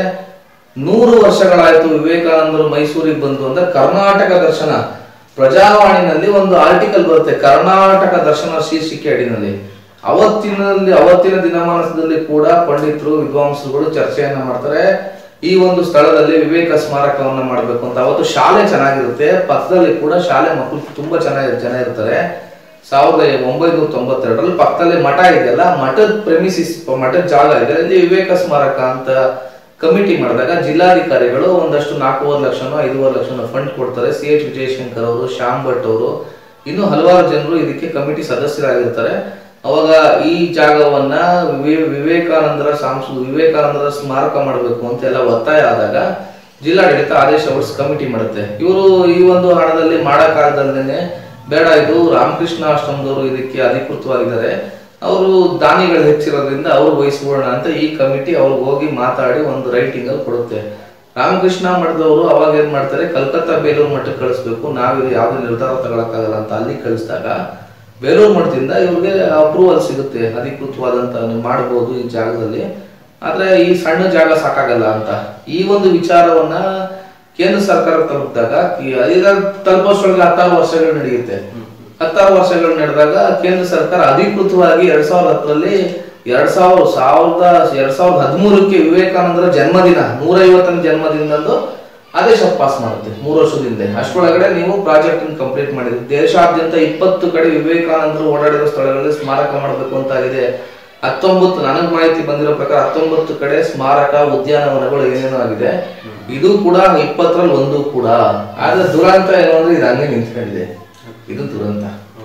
ನೂರು ವರ್ಷಗಳಾಯ್ತು ವಿವೇಕಾನಂದರು ಮೈಸೂರಿಗೆ ಬಂದು ಅಂತ ಕರ್ನಾಟಕ ದರ್ಶನ ಪ್ರಜಾವಾಣಿನಲ್ಲಿ ಒಂದು ಆರ್ಟಿಕಲ್ ಬರುತ್ತೆ ಕರ್ನಾಟಕ ದರ್ಶನ ಶೀರ್ಷಿಕೆ ಅಡಿನಲ್ಲಿ ಅವತ್ತಿನಲ್ಲಿ ಅವತ್ತಿನ ದಿನಮಾನದಲ್ಲಿ ಕೂಡ ಪಂಡಿತರು ವಿದ್ವಾಂಸರುಗಳು ಚರ್ಚೆಯನ್ನ ಮಾಡ್ತಾರೆ ಈ ಒಂದು ಸ್ಥಳದಲ್ಲಿ ವಿವೇಕ ಸ್ಮಾರಕವನ್ನ ಮಾಡಬೇಕು ಅಂತ ಅವತ್ತು ಶಾಲೆ ಚೆನ್ನಾಗಿರುತ್ತೆ ಪಕ್ಕದಲ್ಲಿ ಕೂಡ ಶಾಲೆ ಮಕ್ಕಳು ತುಂಬಾ ಚೆನ್ನಾಗಿ ಜನ ಇರ್ತಾರೆ ಸಾವಿರದ ಒಂಬೈನೂರ ತೊಂಬತ್ತೆರಡರಲ್ಲಿ ಪಕ್ಕದಲ್ಲಿ ಮಠ ಇದೆಯಲ್ಲ ಮಠದ ಪ್ರೆಮಿಸಿಸ್ ಮಠದ ಜಾಗ ಇದೆ ಅಲ್ಲಿ ವಿವೇಕ ಸ್ಮಾರಕ ಅಂತ ಕಮಿಟಿ ಮಾಡಿದಾಗ ಜಿಲ್ಲಾಧಿಕಾರಿಗಳು ಒಂದಷ್ಟು ನಾಲ್ಕೂವರೆ ಲಕ್ಷನೋ ಐದೂವರೆ ಲಕ್ಷನೋ ಫಂಡ್ ಕೊಡ್ತಾರೆ ಸಿ ಎಚ್ ವಿಜಯಶಂಕರ್ ಅವರು ಶ್ಯಾಮ್ ಭಟ್ ಅವರು ಇನ್ನು ಹಲವಾರು ಜನರು ಇದಕ್ಕೆ ಕಮಿಟಿ ಸದಸ್ಯರಾಗಿರ್ತಾರೆ ಅವಾಗ ಈ ಜಾಗವನ್ನ ವಿವೇ- ವಿವೇಕಾನಂದರ ಸಾಂಸ್ಕೃ ವಿವೇಕಾನಂದರ ಸ್ಮಾರಕ ಮಾಡಬೇಕು ಅಂತ ಎಲ್ಲ ಒತ್ತಾಯ ಆದಾಗ ಜಿಲ್ಲಾಡಳಿತ ಆದೇಶ ಹೊರಡಿಸಿ ಕಮಿಟಿ ಮಾಡುತ್ತೆ ಇವರು ಈ ಒಂದು ಹಣದಲ್ಲಿ ಮಾಡಕ್ಕಾಗದಲ್ದೇನೆ ಬೇಡ ಇದು ರಾಮಕೃಷ್ಣ ಆಶ್ರಮದವರು ಇದಕ್ಕೆ ಅಧಿಕೃತವಾಗಿದ್ದಾರೆ ಅವರು ದಾನಿಗಳು ಹೆಚ್ಚಿರೋದ್ರಿಂದ ಅವ್ರು ವಹಿಸ್ಕೊಳ್ಳೋಣ ಅಂತ ಈ ಕಮಿಟಿ ಅವ್ರಿಗೆ ಹೋಗಿ ಮಾತಾಡಿ ಒಂದು ರೈಟಿಂಗ್ ಅಲ್ಲಿ ಕೊಡುತ್ತೆ ರಾಮಕೃಷ್ಣ ಮಠದವರು ಅವಾಗ ಏನ್ ಮಾಡ್ತಾರೆ ಕಲ್ಕತ್ತಾ ಬೇಲೂರು ಮಠಕ್ಕೆ ಕಳಿಸ್ಬೇಕು ನಾವಿದು ಯಾವ್ದು ನಿರ್ಧಾರ ತಗೊಳಕ್ಕಾಗಲ್ಲ ಅಂತ ಅಲ್ಲಿ ಕಳಿಸಿದಾಗ ಬೇಲೂರು ಮಠದಿಂದ ಇವ್ರಿಗೆ ಅಪ್ರೂವಲ್ ಸಿಗುತ್ತೆ ಅಧಿಕೃತವಾದಂತ ನೀವು ಮಾಡ್ಬೋದು ಈ ಜಾಗದಲ್ಲಿ ಆದ್ರೆ ಈ ಸಣ್ಣ ಜಾಗ ಸಾಕಾಗಲ್ಲ ಅಂತ ಈ ಒಂದು ವಿಚಾರವನ್ನ ಕೇಂದ್ರ ಸರ್ಕಾರ ತಲುಪಿದಾಗ ಈಗ ತಲುಪೋಷ್ರೊಳಗೆ ಹತ್ತಾರು ವರ್ಷಗಳು ನಡೆಯುತ್ತೆ ಹತ್ತಾರು ವರ್ಷಗಳು ನಡೆದಾಗ ಕೇಂದ್ರ ಸರ್ಕಾರ ಅಧಿಕೃತವಾಗಿ ಎರಡ್ ಸಾವಿರದ ಹತ್ತರಲ್ಲಿ ಎರಡ್ ಸಾವಿರ ಸಾವಿರದ ಎರಡ್ ಸಾವಿರದ ಹದಿಮೂರಕ್ಕೆ ವಿವೇಕಾನಂದರ ಜನ್ಮದಿನ ನೂರೈವತ್ತನೇ ಜನ್ಮದಿನದಂದು ಆದೇಶ ಪಾಸ್ ಮಾಡುತ್ತೆ ಮೂರು ವರ್ಷದಿಂದ ಅಷ್ಟರೊಳಗಡೆ ನೀವು ಪ್ರಾಜೆಕ್ಟ್ ಕಂಪ್ಲೀಟ್ ಮಾಡಿದ್ರಿ ದೇಶಾದ್ಯಂತ ಇಪ್ಪತ್ತು ಕಡೆ ವಿವೇಕಾನಂದರು ಓಡಾಡಿರೋ ಸ್ಥಳಗಳಲ್ಲಿ ಸ್ಮಾರಕ ಮಾಡಬೇಕು ಅಂತ ಆಗಿದೆ ಹತ್ತೊಂಬತ್ತು ನನಗೆ ಮಾಹಿತಿ ಬಂದಿರೋ ಪ್ರಕಾರ ಹತ್ತೊಂಬತ್ತು ಕಡೆ ಸ್ಮಾರಕ ಉದ್ಯಾನವನಗಳು ಏನೇನೋ ಆಗಿದೆ ಇದು ಕೂಡ ಇಪ್ಪತ್ತರಲ್ಲಿ ಒಂದು ಕೂಡ ಆದ್ರೆ ದುರಂತ ಏನು ಅಂದ್ರೆ ಇದು ಹಂಗೆ ನಿಂತ್ಕೊಂಡಿದೆ ಇದು ದುರಂತ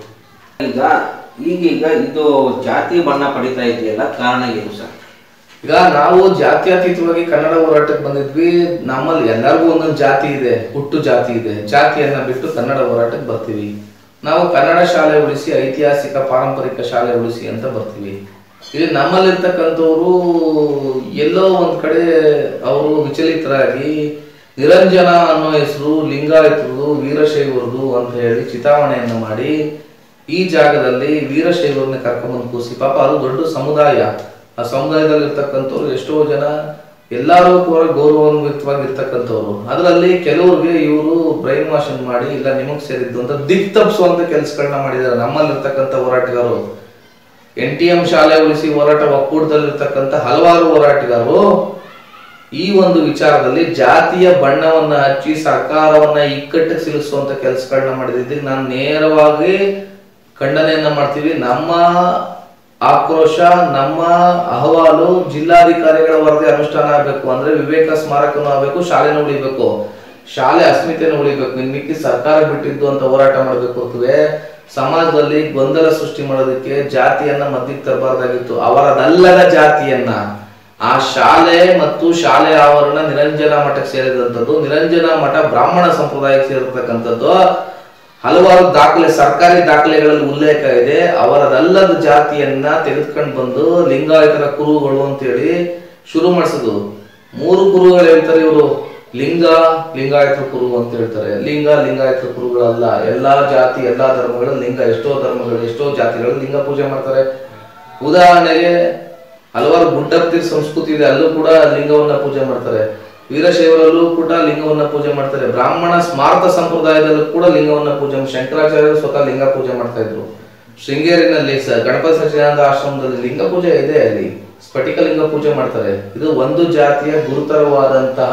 ಈಗ ಈಗೀಗ ಇದು ಜಾತಿ ಬಣ್ಣ ಪಡಿತಾ ಇದೆಯಲ್ಲ ಕಾರಣ ಏನು ಸರ್ ಈಗ ನಾವು ಜಾತ್ಯತೀತವಾಗಿ ಕನ್ನಡ ಹೋರಾಟಕ್ಕೆ ಬಂದಿದ್ವಿ ನಮ್ಮಲ್ಲಿ ಎಲ್ಲರಿಗೂ ಒಂದೊಂದು ಜಾತಿ ಇದೆ ಹುಟ್ಟು ಜಾತಿ ಇದೆ ಜಾತಿಯನ್ನ ಬಿಟ್ಟು ಕನ್ನಡ ಹೋರಾಟಕ್ಕೆ ಬರ್ತೀವಿ ನಾವು ಕನ್ನಡ ಶಾಲೆ ಉಳಿಸಿ ಐತಿಹಾಸಿಕ ಪಾರಂಪರಿಕ ಶಾಲೆ ಉಳಿಸಿ ಅಂತ ಬರ್ತೀವಿ ಇಲ್ಲಿ ನಮ್ಮಲ್ಲಿರ್ತಕ್ಕಂಥವ್ರು ಎಲ್ಲೋ ಒಂದ್ ಕಡೆ ಅವರು ವಿಚಲಿತರಾಗಿ ನಿರಂಜನ ಅನ್ನೋ ಹೆಸರು ಲಿಂಗಾಯತರದು ವೀರಶೈವರದು ಅಂತ ಹೇಳಿ ಚಿತಾವಣೆಯನ್ನ ಮಾಡಿ ಈ ಜಾಗದಲ್ಲಿ ವೀರಶೈವರನ್ನ ಕರ್ಕೊಂಡ್ಬಂದು ಕೂರಿಸಿ ಪಾಪ ಅದು ದೊಡ್ಡ ಸಮುದಾಯ ಆ ಸಮುದಾಯದಲ್ಲಿ ಇರ್ತಕ್ಕಂಥವ್ರು ಎಷ್ಟೋ ಜನ ಎಲ್ಲರೂ ಕೂಡ ಗೌರವಾನ್ವಿತವಾಗಿರ್ತಕ್ಕಂಥವ್ರು ಅದರಲ್ಲಿ ಕೆಲವ್ರಿಗೆ ಇವರು ಬ್ರೈನ್ ವಾಷನ್ ಮಾಡಿ ಇಲ್ಲ ನಿಮಗ್ ಸೇರಿದ್ದು ಅಂತ ದಿಕ್ ತಪ್ಪಿಸುವಂತ ಕೆಲಸಗಳನ್ನ ಮಾಡಿದ್ದಾರೆ ನಮ್ಮಲ್ಲಿರ್ತಕ್ಕಂಥ ಹೋರಾಟಗಾರರು ಎನ್ ಟಿ ಎಂ ಶಾಲೆ ಉಳಿಸಿ ಹೋರಾಟ ಒಕ್ಕೂಟದಲ್ಲಿರ್ತಕ್ಕಂಥ ಹಲವಾರು ಹೋರಾಟಗಾರರು ಈ ಒಂದು ವಿಚಾರದಲ್ಲಿ ಜಾತಿಯ ಬಣ್ಣವನ್ನ ಹಚ್ಚಿ ಸರ್ಕಾರವನ್ನ ಇಕ್ಕಟ್ಟಿಗೆ ಸಿಲುಕಿಸುವಂತ ಕೆಲಸಗಳನ್ನ ಮಾಡಿದ್ದಕ್ಕೆ ನಾನು ನೇರವಾಗಿ ಖಂಡನೆಯನ್ನ ಮಾಡ್ತೀವಿ ನಮ್ಮ ಆಕ್ರೋಶ ನಮ್ಮ ಅಹವಾಲು ಜಿಲ್ಲಾಧಿಕಾರಿಗಳ ವರದಿ ಅನುಷ್ಠಾನ ಆಗಬೇಕು ಅಂದ್ರೆ ವಿವೇಕ ಸ್ಮಾರಕನೂ ಆಗಬೇಕು ಶಾಲೆನೂ ಉಳಿಬೇಕು ಶಾಲೆ ಅಸ್ಮಿತೆನೂ ಉಳಿಬೇಕು ಇನ್ ಮಿಕ್ಕಿ ಸರ್ಕಾರ ಬಿಟ್ಟಿದ್ದು ಅಂತ ಹೋರಾಟ ಮಾಡಬೇಕು ಹೊರತುವೆ ಸಮಾಜದಲ್ಲಿ ಗೊಂದಲ ಸೃಷ್ಟಿ ಮಾಡೋದಕ್ಕೆ ಜಾತಿಯನ್ನ ಮಧ್ಯಕ್ಕೆ ತರಬಾರ್ದಾಗಿತ್ತು ಅವರದಲ್ಲದ ಜಾತಿಯನ್ನ ಆ ಶಾಲೆ ಮತ್ತು ಶಾಲೆ ಆವರಣ ನಿರಂಜನ ಮಠಕ್ಕೆ ಸೇರಿದಂಥದ್ದು ನಿರಂಜನ ಮಠ ಬ್ರಾಹ್ಮಣ ಸಂಪ್ರದಾಯಕ್ಕೆ ಸೇರಿರ್ತಕ್ಕಂಥದ್ದು ಹಲವಾರು ದಾಖಲೆ ಸರ್ಕಾರಿ ದಾಖಲೆಗಳಲ್ಲಿ ಉಲ್ಲೇಖ ಇದೆ ಅವರದಲ್ಲದ ಜಾತಿಯನ್ನ ತೆಗೆದುಕೊಂಡು ಬಂದು ಲಿಂಗಾಯತರ ಕುರುಗಳು ಅಂತೇಳಿ ಶುರು ಮಾಡಿಸಿದ್ರು ಮೂರು ಕುರುಗಳು ಹೇಳ್ತಾರೆ ಇವರು ಲಿಂಗ ಲಿಂಗಾಯತ ಕುರು ಅಂತ ಹೇಳ್ತಾರೆ ಲಿಂಗ ಲಿಂಗಾಯತ ಕುರುಗಳಲ್ಲ ಎಲ್ಲಾ ಜಾತಿ ಎಲ್ಲಾ ಧರ್ಮಗಳು ಲಿಂಗ ಎಷ್ಟೋ ಧರ್ಮಗಳು ಎಷ್ಟೋ ಜಾತಿಗಳು ಲಿಂಗ ಪೂಜೆ ಮಾಡ್ತಾರೆ ಉದಾಹರಣೆಗೆ ಹಲವಾರು ಗುಡ್ಡತ್ತಿರ ಸಂಸ್ಕೃತಿ ಇದೆ ಅಲ್ಲೂ ಕೂಡ ಲಿಂಗವನ್ನ ಪೂಜೆ ಮಾಡ್ತಾರೆ ವೀರಶೈವರಲ್ಲೂ ಕೂಡ ಲಿಂಗವನ್ನ ಪೂಜೆ ಮಾಡ್ತಾರೆ ಬ್ರಾಹ್ಮಣ ಸ್ಮಾರಕ ಸಂಪ್ರದಾಯದಲ್ಲೂ ಕೂಡ ಲಿಂಗವನ್ನ ಪೂಜೆ ಮಾಡಿ- ಶಂಕರಾಚಾರ್ಯರು ಸ್ವತಃ ಲಿಂಗ ಪೂಜೆ ಮಾಡ್ತಾ ಇದ್ರು ಶೃಂಗೇರಿನಲ್ಲಿ ಸ ಗಣಪತಿ ಸಚ್ಚಿದಾನಂದ ಆಶ್ರಮದಲ್ಲಿ ಲಿಂಗ ಪೂಜೆ ಇದೆ ಅಲ್ಲಿ ಸ್ಫಟಿಕ ಲಿಂಗ ಪೂಜೆ ಮಾಡ್ತಾರೆ ಇದು ಒಂದು ಜಾತಿಯ ಗುರುತರವಾದಂತಹ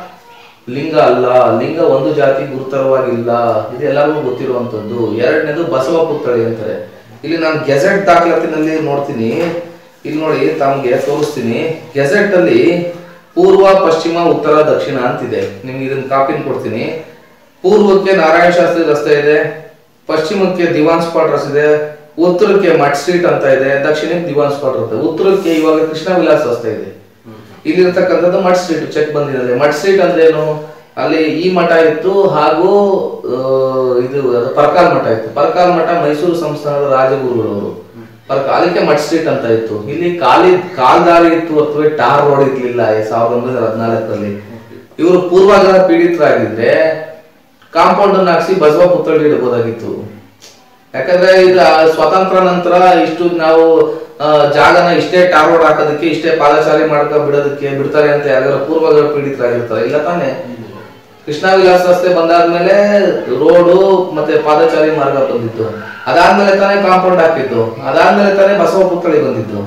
ಲಿಂಗ ಅಲ್ಲ ಲಿಂಗ ಒಂದು ಜಾತಿ ಗುರುತರವಾಗಿಲ್ಲ ಇದು ಎಲ್ಲರಿಗೂ ಗೊತ್ತಿರುವಂತದ್ದು ಎರಡನೇದು ಬಸವ ಪುತ್ಥಳಿ ಅಂತಾರೆ ಇಲ್ಲಿ ನಾನು ಗೆಜೆಟ್ ದಾಖಲಾತಿನಲ್ಲಿ ನೋಡ್ತೀನಿ ಇಲ್ಲಿ ನೋಡಿ ತಮ್ಗೆ ತೋರಿಸ್ತೀನಿ ಗೆಜೆಟ್ ಅಲ್ಲಿ ಪೂರ್ವ ಪಶ್ಚಿಮ ಉತ್ತರ ದಕ್ಷಿಣ ಅಂತಿದೆ ನಿಮ್ಗೆ ಇದನ್ನ ಕಾಪಿನ ಕೊಡ್ತೀನಿ ಪೂರ್ವಕ್ಕೆ ನಾರಾಯಣ ಶಾಸ್ತ್ರಿ ರಸ್ತೆ ಇದೆ ಪಶ್ಚಿಮಕ್ಕೆ ದಿವಾನ್ ಸ್ಪಾಟ್ ರಸ್ತೆ ಇದೆ ಉತ್ತರಕ್ಕೆ ಮಠ್ ಸ್ಟ್ರೀಟ್ ಅಂತ ಇದೆ ದಕ್ಷಿಣಕ್ಕೆ ದಿವಾನ್ ಸ್ಪಾಟ್ ಇರುತ್ತೆ ಉತ್ತರಕ್ಕೆ ಇವಾಗ ಕೃಷ್ಣ ವಿಲಾಸ್ ರಸ್ತೆ ಇದೆ ಇಲ್ಲಿರ್ತಕ್ಕಂಥದ್ದು ಮಠ್ ಸ್ಟ್ರೀಟ್ ಚೆಕ್ ಬಂದಿದೆ ಮಠ್ ಸ್ಟ್ರೀಟ್ ಅಂದ್ರೆ ಏನು ಅಲ್ಲಿ ಈ ಮಠ ಇತ್ತು ಹಾಗೂ ಆ, ಇದು ಅದು ಪರ್ಕಾಲ್ ಮಠ ಇತ್ತು ಪರ್ಕಾಲ್ ಮಠ ಮೈಸೂರು ಸಂಸ್ಥಾನದ ರಾಜಗುರುಗಳವರು ಪರ್ಕ ಅದಕ್ಕೆ ಮಠ್ ಸ್ಟ್ರೀಟ್ ಅಂತ ಇತ್ತು ಇಲ್ಲಿ ಖಾಲಿ ಕಾಲ್ದಾರಿ ಇತ್ತು ಅಥವಾ ಟಾರ್ ರೋಡ್ ಇರ್ಲಿಲ್ಲ ಈ ಸಾವಿರದ ಒಂಬೈನೂರ ಹದಿನಾಲ್ಕರಲ್ಲಿ ಇವರು ಪೂರ್ವಾಗ್ರಹ ಪೀಡಿತರಾಗಿದ್ರೆ ಕಾಂಪೌಂಡ್ ಅನ್ನು ಹಾಕ್ಸಿ ಬಸವ ಪುತ್ಥಳಿ ಇಡಬಹುದಾಗಿತ್ತು ಯಾಕಂದ್ರೆ ಇದು ಆ ಸ್ವಾತಂತ್ರ್ಯ ನಂತರ ಇಷ್ಟು ನಾವು ಆ, ಜಾಗನ ಇಷ್ಟೇ ಟಾರ್ ರೋಡ್ ಹಾಕೋದಕ್ಕೆ ಇಷ್ಟೇ ಪಾದಚಾರಿ ಮಾಡ್ಕೊ ಬಿಡೋದಕ್ಕೆ ಬಿಡ್ತಾರೆ ಅಂತ ಯಾವ್ದಾರ ಪೂರ್ವಗ್ರಹ ಪೀಡಿತರಾಗಿರ್ತಾರೆ ಇಲ್ಲ ತಾನೇ ಕೃಷ್ಣ ವಿಲಾಸ ರಸ್ತೆ ಬಂದಾದ್ಮೇಲೆ ರೋಡು ಮತ್ತೆ ಪಾದಚಾರಿ ಮಾರ್ಗ ಬಂದಿತ್ತು ಅದಾದ್ಮೇಲೆ ತಾನೇ ಕಾಂಪೌಂಡ್ ಹಾಕಿದ್ದು ಅದಾದ್ಮೇಲೆ ತಾನೇ ಬಸವ ಪುತ್ಥಳಿ ಬಂದಿದ್ದು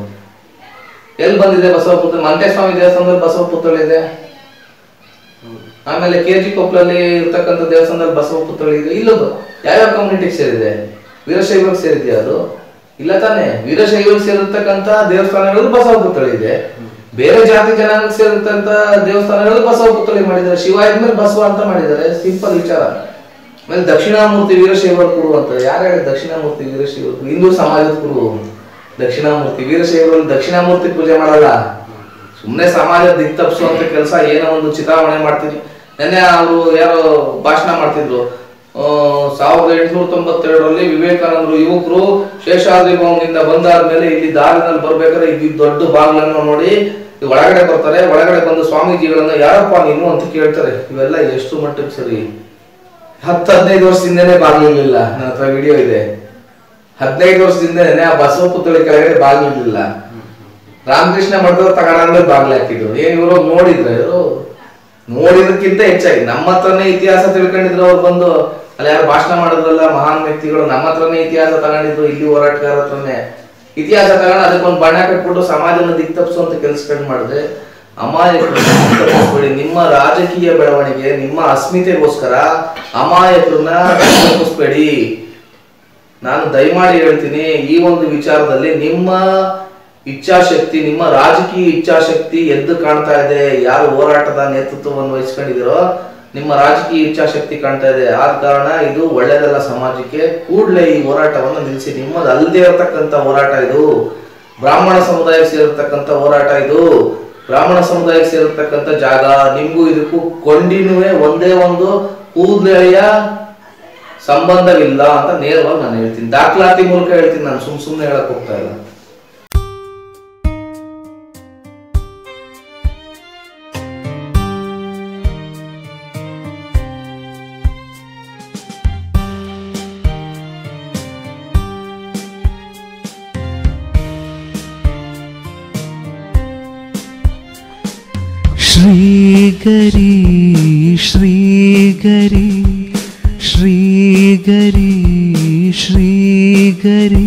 ಎಲ್ಲಿ ಬಂದಿದೆ ಬಸವ ಪುತ್ಥಳಿ ಮಂಟೇಸ್ವಾಮಿ ದೇವಸ್ಥಾನದಲ್ಲಿ ಬಸವ ಪುತ್ಥಳಿ ಇದೆ ಆಮೇಲೆ ಕೆ ಜಿ ಕೊಪ್ಪಲಲ್ಲಿ ಇರ್ತಕ್ಕಂಥ ದೇವಸ್ಥಾನದಲ್ಲಿ ಬಸವ ಪುತ್ಥಳಿ ಇದೆ ಇಲ್ಲ ಯಾವ್ಯಾವ ಕಮ್ಯುನಿಟಿಗೆ ಸೇರಿದೆ ವೀರಶೈವಕ್ಕೆ ಸೇರಿದೆಯಾ ಅದು ಇಲ್ಲ ತಾನೇ ವೀರಶೈವಕ್ಕೆ ಸೇರಿರ್ತಕ್ಕಂಥ ದೇವಸ್ಥಾನಗಳು ಬಸವ ಪುತ್ಥಳಿ ಇದೆ ಬೇರೆ ಜಾತಿ ಜನಾಂಗಕ್ಕೆ ಸೇರಿರ್ತಕ್ಕಂಥ ದೇವಸ್ಥಾನಗಳು ಬಸವ ಪುತ್ಥಳಿ ಮಾಡಿದ್ದಾರೆ ಶಿವ ಆದ್ಮೇಲೆ ಬಸವ ಅಂತ ಮಾಡಿದ್ದಾರೆ ಸಿಂಪಲ್ ವಿಚಾರ ಆಮೇಲೆ ದಕ್ಷಿಣಾಮೂರ್ತಿ ವೀರಶೈವರ ಕುರು ಅಂತ ಯಾರು ಹೇಳಿ ದಕ್ಷಿಣಾಮೂರ್ತಿ ವೀರಶೈವ ಹಿಂದೂ ಸಮಾಜದ ಕುರು ದಕ್ಷಿಣಾಮೂರ್ತಿ ವೀರಶೈವರು ದಕ್ಷಿಣಾಮೂರ್ತಿ ಪೂಜೆ ಮಾಡಲ್ಲ ಸುಮ್ಮನೆ ಸಮಾಜ ದಿಕ್ ತಪ್ಪಿಸುವಂತ ಕೆಲಸ ಏನೋ ಒಂದು ಚಿತಾವಣೆ ಮಾಡ್ತಿದ್ರು ನೆನ್ನೆ ಅವರು ಯಾರೋ ಭಾಷಣ ಮಾಡ್ತಿದ್ರು ಆ, ಸಾವಿರದ ಎಂಟುನೂರ ತೊಂಬತ್ತೆರಡರಲ್ಲಿ ವಿವೇಕಾನಂದರು ಯುವಕರು ಶೇಷಾದ್ರಿ ಭವನದಿಂದ ಬಂದಾದ್ಮೇಲೆ ಇಲ್ಲಿ ದಾರಿನಲ್ಲಿ ಬರ್ಬೇಕಾದ್ರೆ ಇಲ್ಲಿ ದೊಡ್ಡ ಬಾಗಿಲನ್ನು ನೋಡಿ ಈ ಒಳಗಡೆ ಬರ್ತಾರೆ ಒಳಗಡೆ ಬಂದು ಸ್ವಾಮೀಜಿಗಳನ್ನ ಯಾರಪ್ಪ ನೀನು ಅಂತ ಕೇಳ್ತಾರೆ ಇವೆಲ್ಲ ಎಷ್ಟು ಮಟ್ಟಕ್ಕೆ ಸರಿ ಹತ್ತು ಹದಿನೈದು ವರ್ಷದಿಂದನೇ ಬಾಗಿಲಿರ್ಲಿಲ್ಲ ನನ್ನ ಹತ್ರ ವಿಡಿಯೋ ಇದೆ ಹದಿನೈದು ವರ್ಷದಿಂದನೇ ಆ ಬಸವ ಪುತ್ಥಳಿ ಕೆಳಗಡೆ ಬಾಗಿಲಿರ್ಲಿಲ್ಲ ರಾಮಕೃಷ್ಣ ಮಠದವ್ರು ತಗೊಂಡ್ರೆ ಬಾಗ್ಲ ಹಾಕಿದ್ರು ಏನ್ ಇವರು ನೋಡಿದ್ರೆ ಇವರು ನೋಡಿದಕ್ಕಿಂತ ಹೆಚ್ಚಾಗಿ ನಮ್ಮ ಹತ್ರನೇ ಇತಿಹಾಸ ತಿಳ್ಕೊಂಡಿದ್ರು ಅವ್ರು ಬಂದು ಅಲ್ಲಿ ಯಾರು ಭಾಷಣ ಮಾಡಿದ್ರಲ್ಲ ಮಹಾನ್ ವ್ಯಕ್ತಿಗಳು ನಮ್ಮ ಹತ್ರನೇ ಇತಿಹಾಸ ತಗೊಂಡಿದ್ರು ಇಲ್ಲಿ ಹೋರಾಟಗಾರ ಹತ್ರನೇ ಇತಿಹಾಸ ತಗೊಂಡು ಅದಕ್ಕೊಂದು ಬಣ್ಣ ಕಟ್ಬಿಟ್ಟು ಸಮಾಜನ ದಿಕ್ ತಪ್ಪಿಸುವಂತ ಕೆಲಸಗಳು ಮಾಡಿದ್ರೆ ಅಮಾಯಕರನ್ನ ತಪ್ಪಿಸ್ಬೇಡಿ ನಿಮ್ಮ ರಾಜಕೀಯ ಬೆಳವಣಿಗೆ ನಿಮ್ಮ ಅಸ್ಮಿತೆಗೋಸ್ಕರ ಅಮಾಯಕರನ್ನ ತಪ್ಪಿಸ್ಬೇಡಿ ನಾನು ದಯಮಾಡಿ ಹೇಳ್ತೀನಿ ಈ ಒಂದು ವಿಚಾರದಲ್ಲಿ ನಿಮ್ಮ ಇಚ್ಛಾಶಕ್ತಿ ನಿಮ್ಮ ರಾಜಕೀಯ ಇಚ್ಛಾಶಕ್ತಿ ಎದ್ದು ಕಾಣ್ತಾ ಇದೆ ಯಾರು ಹೋರಾಟದ ನೇತೃತ್ವವನ್ನು ವಹಿಸ್ಕೊಂಡಿದ್ದೀರೋ ನಿಮ್ಮ ರಾಜಕೀಯ ಇಚ್ಛಾಶಕ್ತಿ ಕಾಣ್ತಾ ಇದೆ ಆದ ಕಾರಣ ಇದು ಒಳ್ಳೆಯದಲ್ಲ ಸಮಾಜಕ್ಕೆ ಕೂಡಲೇ ಈ ಹೋರಾಟವನ್ನು ನಿಲ್ಲಿಸಿ ನಿಮ್ಮದು ಅಲ್ಲದೆ ಇರತಕ್ಕಂತ ಹೋರಾಟ ಇದು ಬ್ರಾಹ್ಮಣ ಸಮುದಾಯಕ್ಕೆ ಸೇರಿರ್ತಕ್ಕಂಥ ಹೋರಾಟ ಇದು ಬ್ರಾಹ್ಮಣ ಸಮುದಾಯಕ್ಕೆ ಸೇರಿರ್ತಕ್ಕಂಥ ಜಾಗ ನಿಮ್ಗೂ ಇದಕ್ಕೂ ಕೊಂಡಿನುವೆ ಒಂದೇ ಒಂದು ಕೂದಲೆಯ ಸಂಬಂಧವಿಲ್ಲ ಅಂತ ನೇರವಾಗಿ ನಾನು ಹೇಳ್ತೀನಿ ದಾಖಲಾತಿ ಮೂಲಕ ಹೇಳ್ತೀನಿ ನಾನು ಸುಮ್ ಸುಮ್ಮನೆ ಹೇಳಕ್ ಹೋಗ್ತಾ ಇಲ್ಲ श्रीगरी श्रीगरी श्रीगरी श्रीगरी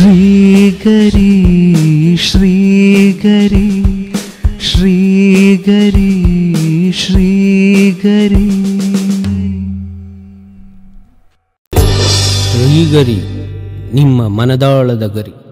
ಶ್ರೀಗರಿ ಶ್ರೀಗರಿ ಶ್ರೀಗರಿ ಶ್ರೀಗರಿ ಶ್ರೀಗರಿ ನಿಮ್ಮ ಮನದಾಳದ ಗರಿ